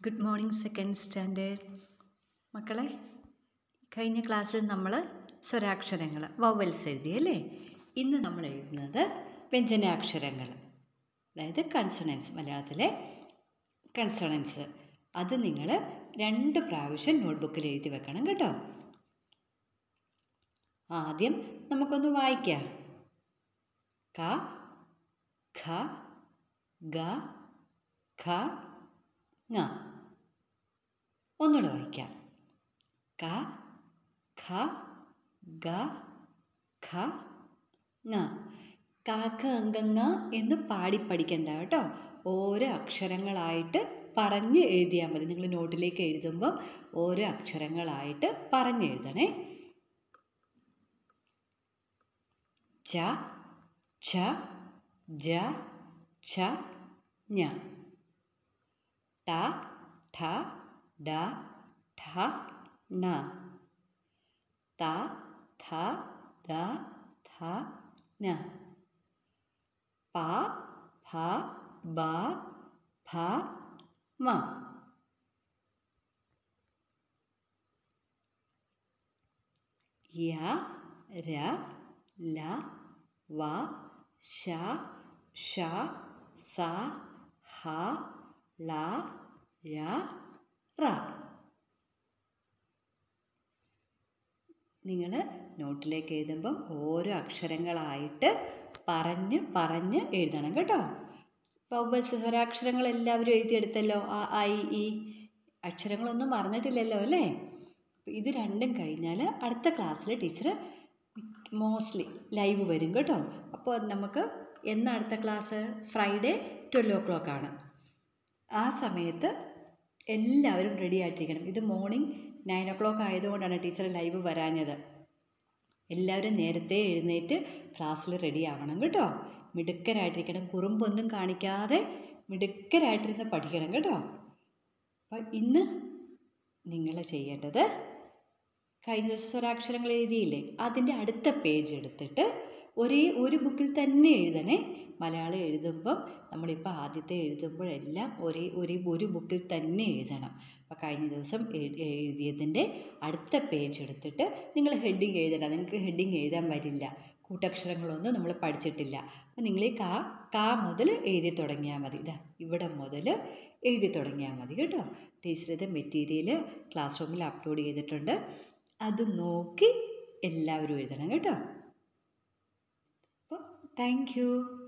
good morning second standard മക്കളെ കഴിഞ്ഞ ക്ലാസ്സിൽ നമ്മൾ സ്വരാക്ഷരങ്ങൾ വവൽസ് എഴുതി അല്ലേ ഇന്ന് നമ്മൾ എഴുതുന്നത് വ്യഞ്ജനാക്ഷരങ്ങൾ അതായത് കൺസണൻസ് മലയാളത്തിലെ കൺസണൻസ് അത് നിങ്ങൾ രണ്ട് പ്രാവശ്യം നോട്ട്ബുക്കിൽ എഴുതി വെക്കണം കേട്ടോ ആദ്യം നമുക്കൊന്ന് വായിക്കാം ക ഖ ഗ ഖ ങ ഒന്നുകൂടെ വായിക്കാം ക ഖ ഗ ഖ ങ കാക്ക അങ്കങ്ങ എന്ന് പാടി പഠിക്കണ്ട കേട്ടോ ഓരോ അക്ഷരങ്ങളായിട്ട് പറഞ്ഞ് എഴുതിയാൽ മതി നിങ്ങൾ നോട്ടിലേക്ക് എഴുതുമ്പോൾ ഓരോ അക്ഷരങ്ങളായിട്ട് പറഞ്ഞെഴുതണേ ച ഛ ജ ഛ ഞ ട ഠ ഡ ഠ ണ ത ഥ ദ ധ ന പ ഫ ബ ഭ മ യ ര ല വ ശ ഷ സ ഹ ള ഴ റ നിങ്ങൾ നോട്ടിലേക്ക് എഴുതുമ്പം ഓരോ അക്ഷരങ്ങളായിട്ട് പറഞ്ഞ് പറഞ്ഞ് എഴുതണം കേട്ടോ വവ്വൽസ് സ്വരാക്ഷരങ്ങൾ എല്ലാവരും എഴുതിയെടുത്തല്ലോ ആ ഐ ഇ അക്ഷരങ്ങളൊന്നും മറന്നിട്ടില്ലല്ലോ അല്ലേ ഇത് രണ്ടും കഴിഞ്ഞാൽ അടുത്ത ക്ലാസ്സിൽ ടീച്ചർ മോസ്റ്റ്ലി ലൈവ് വരും കേട്ടോ അപ്പോൾ നമുക്ക് എന്നാ അടുത്ത class Friday twelve o'clock ആണ് ആ സമയത്ത് എല്ലാവരും റെഡി ആയിട്ടിരിക്കണം ഇത് മോർണിംഗ് നയൻ ഒ ക്ലോക്ക് ആയതുകൊണ്ടാണ് ടീച്ചർ ലൈവ് വരാഞ്ഞത് എല്ലാവരും നേരത്തെ എഴുന്നേറ്റ് ക്ലാസ്സിൽ റെഡി ആവണം കേട്ടോ മിടുക്കരായിട്ടിരിക്കണം കുറുമ്പൊന്നും കാണിക്കാതെ മിടുക്കരായിട്ടിരുന്ന് പഠിക്കണം കേട്ടോ അപ്പോൾ ഇന്ന് നിങ്ങൾ ചെയ്യേണ്ടത് കഴിഞ്ഞ ദിവസം സ്വരാക്ഷരങ്ങൾ എഴുതിയില്ലേ അതിൻ്റെ അടുത്ത പേജ് എടുത്തിട്ട് ഒരേ ഒരു ബുക്കിൽ തന്നെ എഴുതണേ മലയാളം എഴുതുമ്പം നമ്മളിപ്പോൾ ആദ്യത്തെ എഴുതുമ്പോഴെല്ലാം ഒരേ ഒരേ ഒരു ബുക്കിൽ തന്നെ എഴുതണം അപ്പോൾ കഴിഞ്ഞ ദിവസം എഴുതിയതിൻ്റെ അടുത്ത പേജ് എടുത്തിട്ട് നിങ്ങൾ ഹെഡിങ് എഴുതണം നിങ്ങൾക്ക് ഹെഡിങ് എഴുതാൻ വരില്ല കൂട്ടക്ഷരങ്ങളൊന്നും നമ്മൾ പഠിച്ചിട്ടില്ല അപ്പോൾ നിങ്ങൾ ഈ കാ കാ മുതൽ എഴുതി തുടങ്ങിയാൽ മതി ഇതാ ഇവിടെ മുതൽ എഴുതി തുടങ്ങിയാൽ മതി കേട്ടോ ടീച്ചർ ഇത് മെറ്റീരിയൽ ക്ലാസ് റൂമിൽ അപ്ലോഡ് ചെയ്തിട്ടുണ്ട് അത് നോക്കി എല്ലാവരും എഴുതണം കേട്ടോ അപ്പോൾ താങ്ക് യു